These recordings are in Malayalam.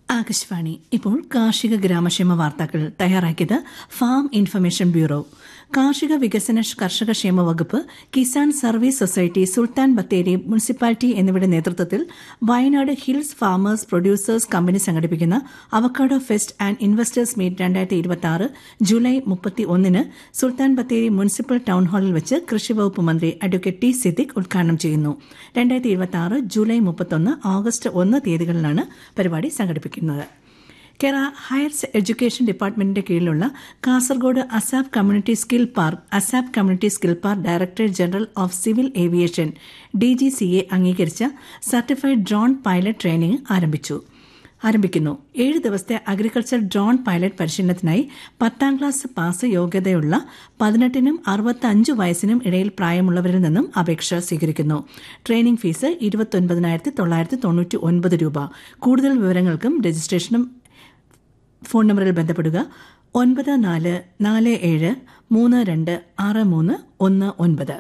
ആകാശവാണി ഇപ്പോൾ കാർഷിക ഗ്രാമക്ഷേമ വാർത്തകൾ തയ്യാറാക്കിയത് ഫാം ഇൻഫർമേഷൻ ബ്യൂറോ കാർഷിക വികസന കർഷക ക്ഷേമ വകുപ്പ് Kisan service society Sultan Bathery municipality എന്നിവയുടെ നേതൃത്വത്തിൽ Wayanad hills farmers producers company സംഘടിപ്പിക്കുന്ന avocado fest and investors meet രണ്ടായിരത്തി ഇരുപത്തി ജൂലൈ മുപ്പത്തി ഒന്നിന് സുൽത്താൻ ബത്തേരി മുനിസിപ്പൽ ടൌൺ ഹാളിൽ വെച്ച് കൃഷിവകുപ്പ് മന്ത്രി അഡ്വക്കേറ്റ് ടി സിദ്ദിഖ് ഉദ്ഘാടനം ചെയ്യുന്നു രണ്ടായിരത്തി ഇരുപത്തി ജൂലൈ മുപ്പത്തൊന്ന് ഓഗസ്റ്റ് ഒന്ന് തീയതികളിലാണ് പരിപാടി സംഘടിപ്പിക്കുന്നത് കേരള ഹയർ എഡ്യൂക്കേഷൻ ഡിപ്പാർട്ട്മെന്റിന്റെ കീഴിലുള്ള Kasaragod ASAP community skill park ASAP community skill park directorate general of civil aviation DGCA അംഗീകരിച്ച സർട്ടിഫൈഡ് ഡ്രോൺ പൈലറ്റ് ട്രെയിനിംഗ് ആരംഭിച്ചു ആരംഭിക്കുന്നു ഏഴ് ദിവസത്തെ അഗ്രികൾച്ചർ ഡ്രോൺ പൈലറ്റ് പരിശീലനത്തിനായി പത്താം ക്ലാസ് പാസ് യോഗ്യതയുള്ള പതിനെട്ടിനും അറുപത്തഞ്ച് വയസ്സിനും ഇടയിൽ പ്രായമുള്ളവരിൽ നിന്നും അപേക്ഷ സ്വീകരിക്കുന്നു ട്രെയിനിംഗ് ഫീസ് ഇരുപത്തൊൻപതിനായിരത്തി തൊള്ളായിരത്തി തൊണ്ണൂറ്റി ഒൻപത് രൂപ കൂടുതൽ വിവരങ്ങൾക്കും രജിസ്ട്രേഷനും ഫോൺ നമ്പറിൽ ബന്ധപ്പെടുക ഒൻപത് നാല് നാല് ഏഴ് മൂന്ന് രണ്ട് ആറ് മൂന്ന് ഒന്ന് ഒൻപത്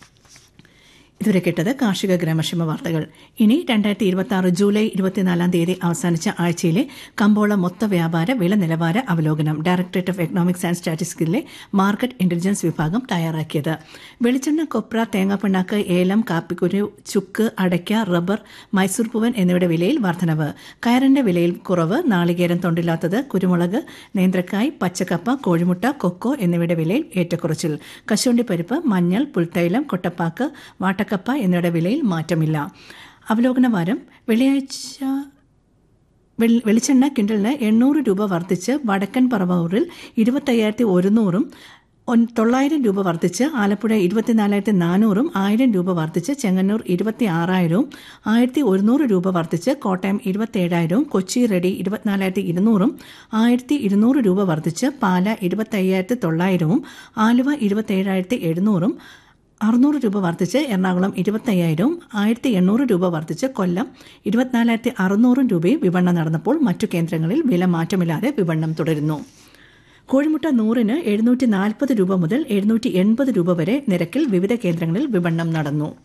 ഇതുവരെ കേട്ടത് കാർഷിക ഗ്രാമക്ഷേമ വാർത്തകൾ ഇനി രണ്ടായിരത്തി ഇരുപത്തി ആറ് ജൂലൈ ഇരുപത്തിനാലാം തീയതി അവസാനിച്ച ആഴ്ചയിലെ കമ്പോള മൊത്ത വ്യാപാര വില നിലവാര അവലോകനം ഡയറക്ടറേറ്റ് ഓഫ് എക്കണോമിക്സ് ആൻഡ് സ്റ്റാറ്റിസ്റ്റിക്സിലെ മാർക്കറ്റ് ഇന്റലിജൻസ് വിഭാഗം തയ്യാറാക്കിയത് വെളിച്ചെണ്ണ കൊപ്ര തേങ്ങാപ്പിണ്ണാക്ക് ഏലം കാപ്പിക്കുരു ചുക്ക് അടയ്ക്ക റബ്ബർ മൈസൂർ പൂവൻ എന്നിവയുടെ വിലയിൽ വർധനവ് കയറിന്റെ വിലയിൽ കുറവ് നാളികേരം തൊണ്ടില്ലാത്തത് കുരുമുളക് നേന്ത്രക്കായ് പച്ചക്കപ്പ കോഴിമുട്ട കൊക്കോ എന്നിവയുടെ വിലയിൽ ഏറ്റക്കുറച്ചിൽ കശുവണ്ടിപ്പരിപ്പ് മഞ്ഞൾ പുൽത്തൈലം കൊട്ടപ്പാക്ക് വാട്ടക്ക കപ്പ എന്നിവയുടെ വിലയിൽ മാറ്റമില്ല അവലോകന വാരം വെള്ളിയാഴ്ച വെളിച്ചെണ്ണ കിൻഡലിന് എണ്ണൂറ് രൂപ വർദ്ധിച്ച് വടക്കൻ പറവൂരിൽ ഇരുപത്തയ്യായിരത്തി ഒരുന്നൂറും തൊള്ളായിരം രൂപ വർദ്ധിച്ച് ആലപ്പുഴ ഇരുപത്തിനാലായിരത്തി നാനൂറും ആയിരം രൂപ വർദ്ധിച്ച് ചെങ്ങന്നൂർ ഇരുപത്തി ആറായിരവും ആയിരത്തി ഒരുന്നൂറ് രൂപ വർദ്ധിച്ച് കോട്ടയം ഇരുപത്തേഴായിരവും കൊച്ചി റെഡി ഇരുപത്തിനാലായിരത്തി ഇരുന്നൂറും ആയിരത്തി ഇരുന്നൂറ് രൂപ വർദ്ധിച്ച് പാല ഇരുപത്തയ്യായിരത്തി തൊള്ളായിരവും ആലുവ ഇരുപത്തേഴായിരത്തി എഴുന്നൂറും അറുന്നൂറ് രൂപ വർദ്ധിച്ച് എറണാകുളം ഇരുപത്തയ്യായിരവും ആയിരത്തി എണ്ണൂറ് രൂപ വർദ്ധിച്ച് കൊല്ലം ഇരുപത്തിനാലായിരത്തി അറുന്നൂറും രൂപയും വിപണനം നടന്നപ്പോൾ മറ്റു കേന്ദ്രങ്ങളിൽ വില മാറ്റമില്ലാതെ വിപണനം തുടരുന്നു കോഴിമുട്ട നൂറിന് എഴുന്നൂറ്റി നാൽപ്പത് രൂപ മുതൽ എഴുന്നൂറ്റി എൺപത് രൂപ വരെ നിരക്കിൽ വിവിധ കേന്ദ്രങ്ങളിൽ വിപണനം നടന്നു